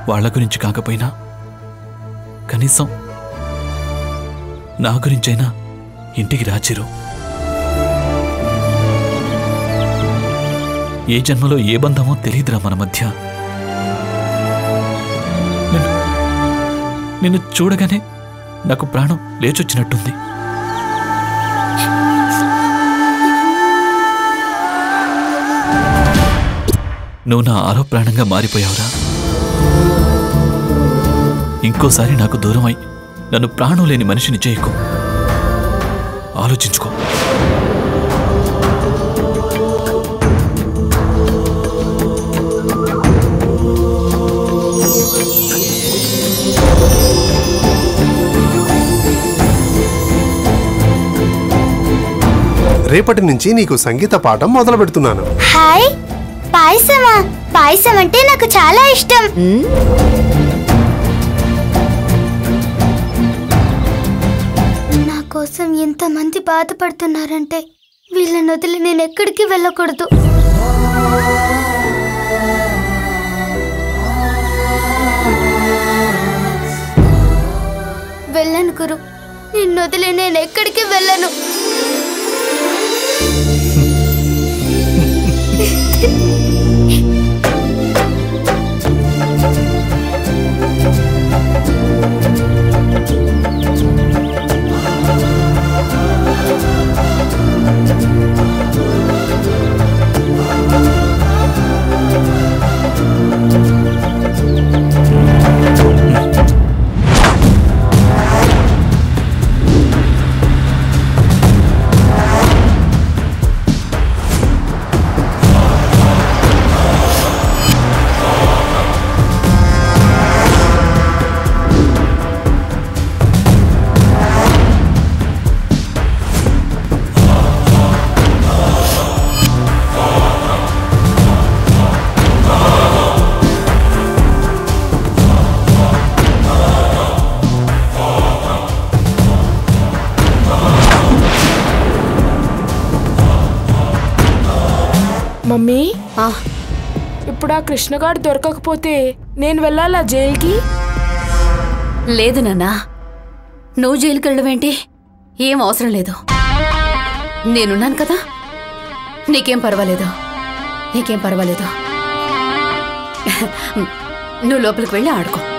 వాళ్ళ గురించి కాకపోయినా కనీసం నా గురించైనా ఇంటికి రాచిరు ఏ జన్మలో ఏ బంధమో తెలియదురా మన మధ్య నిన్ను నిన్ను చూడగానే నాకు ప్రాణం లేచొచ్చినట్టుంది నువ్వు నా ఆరో ప్రాణంగా మారిపోయావురా ఇంకోసారి నాకు దూరమై నన్ను ప్రాణం లేని మనిషిని చేయకు ఆలోచించుకో రేపటి నుంచి నీకు సంగీత పాఠం మొదలు పెడుతున్నాను హాయ్ పాయసమా పాయసం అంటే నాకు చాలా ఇష్టం నా కోసం ఎంతమంది బాధపడుతున్నారంటే వీళ్ళని వదిలి నేను ఎక్కడికి వెళ్ళకూడదు వెళ్ళను గురు నిన్ను వదిలి నేను ఎక్కడికి వెళ్ళను మమ్మీ ఇప్పుడు ఆ కృష్ణగాడు దొరకకపోతే నేను వెళ్ళాలా జైలుకి లేదు నాన్నా నువ్వు జైలుకి వెళ్ళవేంటి ఏం అవసరం లేదు నేనున్నాను కదా నీకేం పర్వాలేదు నీకేం పర్వాలేదు నువ్వు లోపలికి వెళ్ళి ఆడుకో